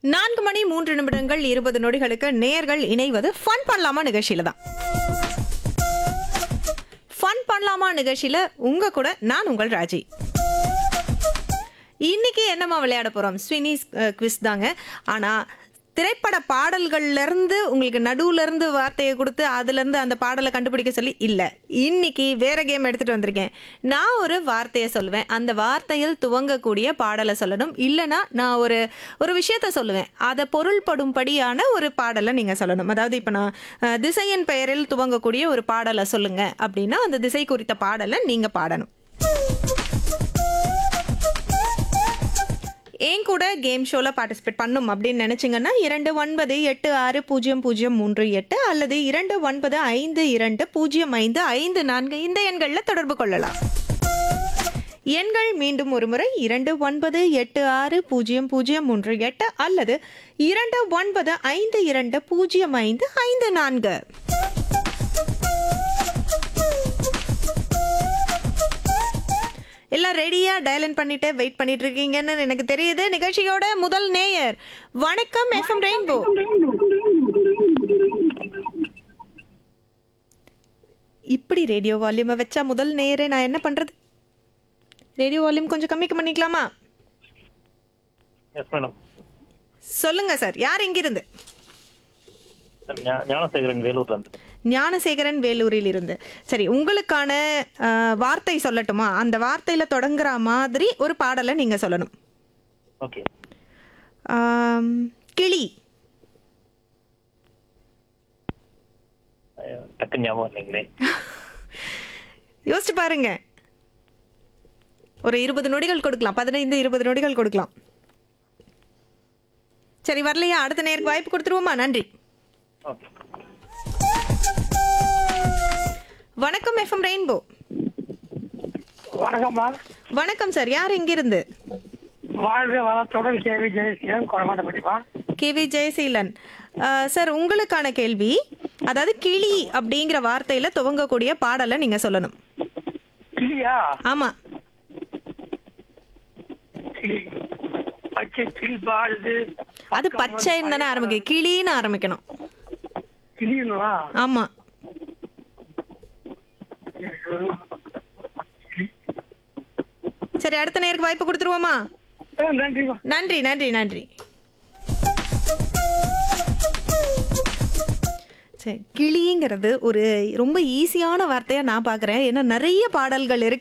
நான்கு மணி மூன்று நிமிடங்கள் இருபது நொடிகளுக்கு நேர்கள் இணைவது ஃபன் பண்ணலாமா நிகழ்ச்சியில தான் ஃபன் பண்ணலாமா நிகழ்ச்சியில உங்க கூட நான் உங்கள் ராஜி இன்னைக்கு என்னம்மா விளையாட போறோம் ஸ்வினிஸ் குவிஸ் தாங்க ஆனா திரைப்பட பாடல்கள்ல இருந்து உங்களுக்கு நடுவுல இருந்து வார்த்தையை கொடுத்து அதுல இருந்து அந்த பாடலை கண்டுபிடிக்க சொல்லி இல்ல இன்னைக்கு வேற கேம் எடுத்துட்டு வந்திருக்கேன் நான் ஒரு வார்த்தையை சொல்லுவேன் அந்த வார்த்தையில் துவங்கக்கூடிய பாடலை சொல்லணும் இல்லனா நான் ஒரு ஒரு விஷயத்த சொல்லுவேன் அதை பொருள்படும்படியான ஒரு பாடலை நீங்க சொல்லணும் அதாவது இப்ப நான் அஹ், திசையின் பெயரில் துவங்கக்கூடிய ஒரு பாடலை சொல்லுங்க அப்படின்னா அந்த திசை குறித்த பாடலை நீங்க பாடணும் என் கூட கேம் ஷோவில் பார்ட்டிசிபேட் பண்ணும் அப்படின்னு நினச்சிங்கன்னா இரண்டு ஒன்பது எட்டு ஆறு பூஜ்ஜியம் பூஜ்ஜியம் மூன்று எட்டு அல்லது இரண்டு ஒன்பது ஐந்து இரண்டு பூஜ்ஜியம் ஐந்து ஐந்து நான்கு இந்த எண்களில் தொடர்பு கொள்ளலாம் எண்கள் மீண்டும் ஒரு முறை இரண்டு ஒன்பது எட்டு ஆறு பூஜ்ஜியம் பூஜ்ஜியம் மூன்று எட்டு அல்லது இரண்டு ஒன்பது ஐந்து இரண்டு பூஜ்ஜியம் ஐந்து ஐந்து நான்கு எல்லாம் ரெடியா டயலன் பண்ணிட்டு வெயிட் பண்ணிட்டு இருக்கீங்கன்னு எனக்கு தெரியுது நிகழ்ச்சியோட முதல் நேயர் வணக்கம் எஃப்எம் ரெயின்போ இப்படி ரேடியோ வால்யூமை வச்சா முதல் நேயரே நான் என்ன பண்றது ரேடியோ வால்யூம் கொஞ்சம் கம்மி பண்ணிக்கலாமா எஸ் மேடம் சொல்லுங்க சார் யார் எங்கிருந்து ஞானசேகரன் வேலூர்ல இருந்து ஞானசேகரன் வேலூரில் இருந்து சரி உங்களுக்கான அஹ், வார்த்தை சொல்லட்டுமா அந்த வார்த்தையில தொடங்குற மாதிரி ஒரு பாடலை நீங்க சொல்லணும் ஓகே ஆம், கிளி டக்கு ஞாபகம் இல்லைங்களே யோசிச்சு பாருங்க ஒரு இருபது நொடிகள் கொடுக்கலாம் பதினைந்து இருபது நொடிகள் கொடுக்கலாம் சரி வரலையா அடுத்த நேருக்கு வாய்ப்பு கொடுத்துருவோமா நன்றி ஓகே வணக்கம் எஃப்எம் ரெயின்போ வணக்கம்மா வணக்கம் சார் யார் எங்கிருந்து வாழ்க வளத்துடன் கேவி ஜெயசீலன் கொடமாட்டப்பட்டிப்பா கேவி ஜெயசீலன் அஹ், சார் உங்களுக்கான கேள்வி அதாவது கிளி அப்படிங்கிற வார்த்தையில துவங்கக்கூடிய பாடலை நீங்க சொல்லணும் கிளியா ஆமா கிளி பச்சை கிளி பாடுது அது பச்சைன்னு தானே ஆரம்பிக்கும் கிளின்னு ஆரம்பிக்கணும் கிளிங்களா ஆமா சரி அடுத்த நேருக்கு வாய்ப்பு கொடுத்துருவோமா நன்றிமா நன்றி நன்றி நன்றி சரி கிளிங்கிறது ஒரு ரொம்ப ஈஸியான வார்த்தையாக நான் பார்க்குறேன் ஏன்னா நிறைய பாடல்கள் இருக்கு